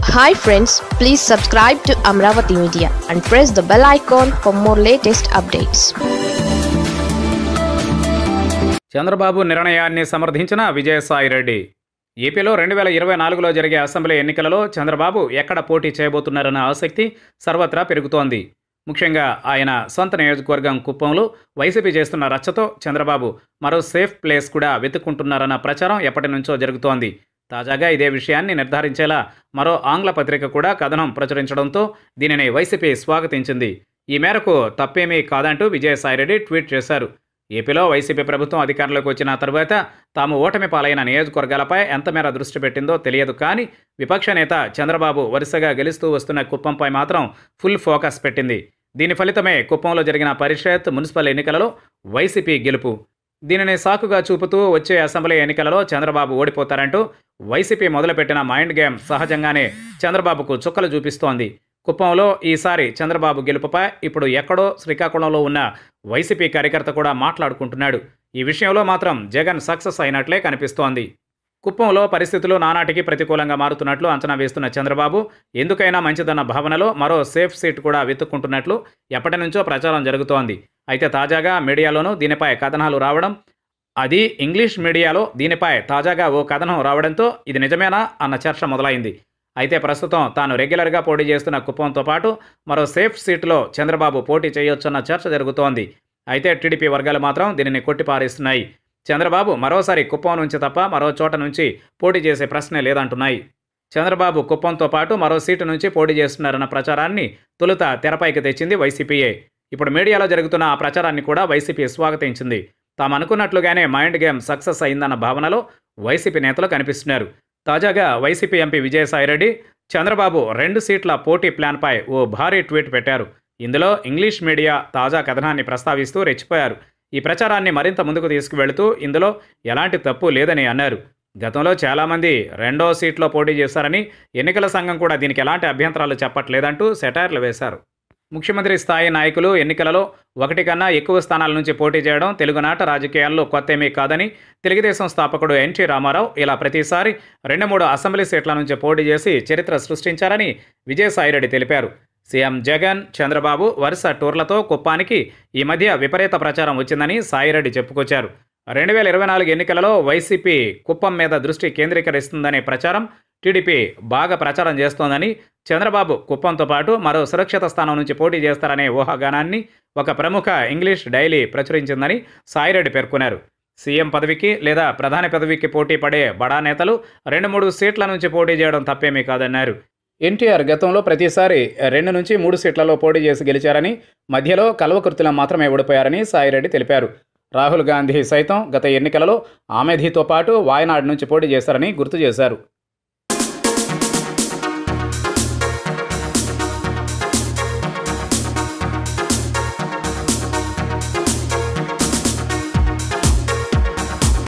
hi friends please subscribe to Amaravati media and press the bell icon for more latest updates Chandrababu నిర్ణయాన్ని సమర్థించిన విజయసాయిరెడ్డి ఏపీలో రెండు వేల ఇరవై నాలుగులో జరిగే అసెంబ్లీ ఎన్నికలలో చంద్రబాబు ఎక్కడ పోటీ చేయబోతున్నారన్న ఆసక్తి సర్వత్రా పెరుగుతోంది ముఖ్యంగా ఆయన సొంత నియోజకవర్గం కుప్పంలో వైసీపీ చేస్తున్న రచ్చతో చంద్రబాబు మరో సేఫ్ ప్లేస్ కూడా వెతుక్కుంటున్నారన్న ప్రచారం ఎప్పటి నుంచో జరుగుతోంది తాజాగా ఇదే విషయాన్ని నిర్ధారించేలా మరో ఆంగ్ల పత్రిక కూడా కథనం ప్రచురించడంతో దీనిని వైసీపీ స్వాగతించింది ఈ మేరకు తప్పేమీ కాదంటూ విజయసాయిరెడ్డి ట్వీట్ చేశారు ఏపీలో వైసీపీ ప్రభుత్వం అధికారంలోకి వచ్చిన తరువాత తాము ఓటమి పాలైన నియోజకవర్గాలపై ఎంతమేర దృష్టి పెట్టిందో తెలియదు కానీ విపక్ష నేత చంద్రబాబు వరుసగా గెలుస్తూ వస్తున్న కుప్పంపై మాత్రం ఫుల్ ఫోకస్ పెట్టింది దీని ఫలితమే కుప్పంలో జరిగిన పరిషత్ మున్సిపల్ ఎన్నికలలో వైసీపీ గెలుపు దీనిని సాకుగా చూపుతూ వచ్చే అసెంబ్లీ ఎన్నికలలో చంద్రబాబు ఓడిపోతారంటూ వైసీపీ మొదలుపెట్టిన మైండ్ గేమ్ సహజంగానే చంద్రబాబుకు చుక్కలు చూపిస్తోంది కుప్పంలో ఈసారి చంద్రబాబు గెలుపుపై ఇప్పుడు ఎక్కడో శ్రీకాకుళంలో ఉన్న వైసీపీ కార్యకర్త కూడా మాట్లాడుకుంటున్నాడు ఈ విషయంలో మాత్రం జగన్ సక్సెస్ అయినట్లే కనిపిస్తోంది కుప్పంలో పరిస్థితులు నానాటికి ప్రతికూలంగా మారుతున్నట్లు అంచనా వేస్తున్న చంద్రబాబు ఎందుకైనా మంచిదన్న భావనలో మరో సేఫ్ సీట్ కూడా వెతుక్కుంటున్నట్లు ఎప్పటి నుంచో ప్రచారం జరుగుతోంది అయితే తాజాగా మీడియాలోనూ దీనిపై కథనాలు రావడం అది ఇంగ్లీష్ మీడియాలో దీనిపై తాజాగా ఓ కథనం రావడంతో ఇది నిజమేనా అన్న చర్చ మొదలైంది అయితే ప్రస్తుతం తాను రెగ్యులర్గా పోటీ చేస్తున్న కుప్పంతో పాటు మరో సేఫ్ సీటులో చంద్రబాబు పోటీ చేయొచ్చన్న చర్చ జరుగుతోంది అయితే టీడీపీ వర్గాలు మాత్రం దీనిని కొట్టిపారేస్తున్నాయి చంద్రబాబు మరోసారి కుప్పం నుంచి తప్ప మరో చోట నుంచి పోటీ చేసే ప్రశ్నే లేదంటున్నాయి చంద్రబాబు కుప్పంతో పాటు మరో సీటు నుంచి పోటీ చేస్తున్నారన్న ప్రచారాన్ని తొలుత తెరపైకి తెచ్చింది వైసీపీయే ఇప్పుడు మీడియాలో జరుగుతున్న ఆ ప్రచారాన్ని కూడా వైసీపీ స్వాగతించింది తాము అనుకున్నట్లుగానే మైండ్ గేమ్ సక్సెస్ అయిందన్న భావనలో వైసీపీ నేతలు కనిపిస్తున్నారు తాజాగా వైసీపీ ఎంపీ విజయసాయిరెడ్డి చంద్రబాబు రెండు సీట్ల పోటీ ప్లాన్పై ఓ భారీ ట్వీట్ పెట్టారు ఇందులో ఇంగ్లీష్ మీడియా తాజా కథనాన్ని ప్రస్తావిస్తూ రెచ్చిపోయారు ఈ ప్రచారాన్ని మరింత ముందుకు తీసుకువెళుతూ ఇందులో ఎలాంటి తప్పు లేదని అన్నారు గతంలో చాలామంది రెండో సీట్లో పోటీ చేశారని ఎన్నికల సంఘం కూడా దీనికి ఎలాంటి అభ్యంతరాలు చెప్పట్లేదంటూ సెటైర్లు వేశారు ముఖ్యమంత్రి స్థాయి నాయకులు ఎన్నికలలో ఒకటి కన్నా ఎక్కువ స్థానాల నుంచి పోటీ చేయడం తెలుగునాట రాజకీయాల్లో కొత్తేమీ కాదని తెలుగుదేశం స్థాపకుడు ఎన్టీ రామారావు ఇలా ప్రతిసారి రెండు మూడు అసెంబ్లీ సీట్ల నుంచి పోటీ చేసి చరిత్ర సృష్టించారని విజయసాయిరెడ్డి తెలిపారు సీఎం జగన్ చంద్రబాబు వరుస టూర్లతో కుప్పానికి ఈ మధ్య విపరీత ప్రచారం వచ్చిందని సాయిరెడ్డి చెప్పుకొచ్చారు రెండు వేల ఇరవై నాలుగు ఎన్నికలలో వైసీపీ కుప్పం మీద దృష్టి కేంద్రీకరిస్తుందనే ప్రచారం టీడీపీ బాగా ప్రచారం చేస్తోందని చంద్రబాబు కుప్పంతో పాటు మరో సురక్షిత స్థానం నుంచి పోటీ చేస్తారనే ఊహాగానాన్ని ఒక ప్రముఖ ఇంగ్లీష్ డైలీ ప్రచురించిందని సాయిరెడ్డి పేర్కొన్నారు సీఎం పదవికి లేదా ప్రధాని పదవికి పోటీ పడే బడా నేతలు రెండు మూడు సీట్ల నుంచి పోటీ చేయడం తప్పేమీ కాదన్నారు ఎన్టీఆర్ గతంలో ప్రతిసారి రెండు నుంచి మూడు సీట్లలో పోటీ చేసి గెలిచారని మధ్యలో కల్వకుర్తిలో మాత్రమే ఓడిపోయారని సాయిరెడ్డి తెలిపారు రాహుల్ గాంధీ సైతం గత ఎన్నికలలో ఆమెధితో పాటు వాయనాడ్ నుంచి పోటీ చేశారని గుర్తు చేశారు